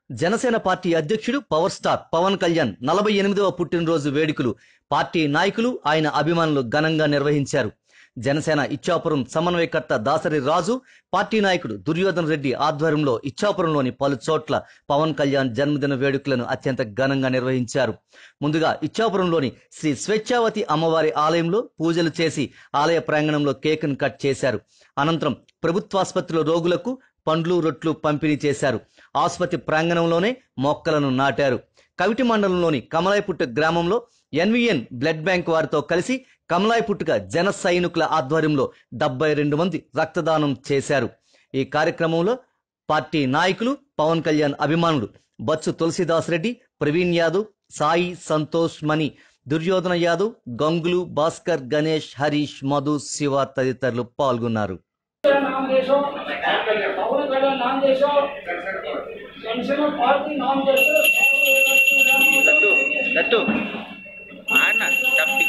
Janasena party అధ్యక్షుడు power star Pawan Kalyan నలభై ఎనిమిదవ పుట్టినరోజు వేడుకలు పార్టీ నాయకులు ఆయన అభిమానులు ఘనంగా నిర్వహించారు జనసేన ఇచ్చాపురం సమన్వయకర్త దాసరి రాజు పార్టీ నాయకుడు దుర్యోధన్ రెడ్డి ఆధ్వర్యంలో ఇచ్చాపురంలోని పలు చోట్ల పవన్ కళ్యాణ్ జన్మదిన వేడుకలను అత్యంత ఘనంగా నిర్వహించారు ముందుగా ఇచ్చాపురంలోని శ్రీ స్వేచ్ఛావతి అమ్మవారి ఆలయంలో పూజలు చేసి ఆలయ ప్రాంగణంలో కేకును కట్ చేశారు అనంతరం ప్రభుత్వాసుపత్రిలో రోగులకు పండ్లు రొట్లు పంపిణీ చేశారు ఆసుపత్రి ప్రాంగణంలోనే మొక్కలను నాటారు కవిటి మండలంలోని కమలాయపుట్ట గ్రామంలో ఎన్విఎన్ బ్లడ్ బ్యాంక్ వారితో కలిసి కమలాయపుట్టుక జన సైనికుల ఆధ్వర్యంలో డెబ్బై రెండు మంది రక్తదానం చేశారు ఈ కార్యక్రమంలో పార్టీ నాయకులు పవన్ కళ్యాణ్ అభిమానులు బచ్చు తులసిదాస్ రెడ్డి ప్రవీణ్ యాదవ్ సాయి సంతోష్ మణి దుర్యోధన యాదవ్ గంగులు భాస్కర్ గణేష్ హరీష్ మధు శివ తదితరులు పాల్గొన్నారు नाम देशो पवन कल्याण नाम देशो जनसेना पार्टी नाम देशो దట్టు దట్టు ఆడిన డబ్బి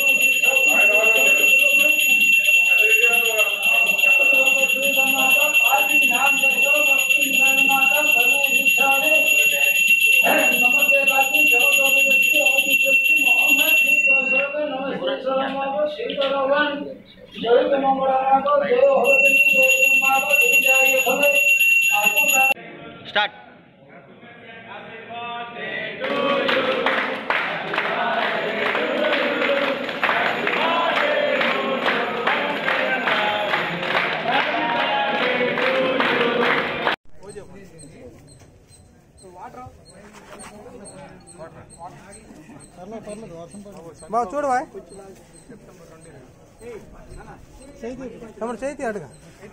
पार्टी नाम देशो भक्ति निर्माता सर्व विचारे नमस्ते पार्टी जगत व्यक्ति अवधि व्यक्ति मोहम्मद श्री सर्व नमस्ते सर्व सीतारामन जय मंगलाको जय होती जय माता जय भले आपको స్టార్ట్ బాబు చూడు బాయ్ తమ్ముడు చేతి అడుగా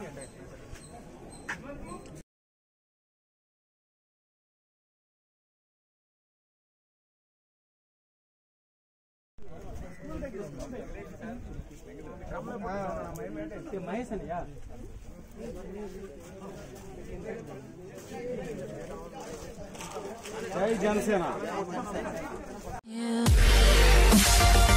మహేష్ అనియా జై జనసేన Yeah.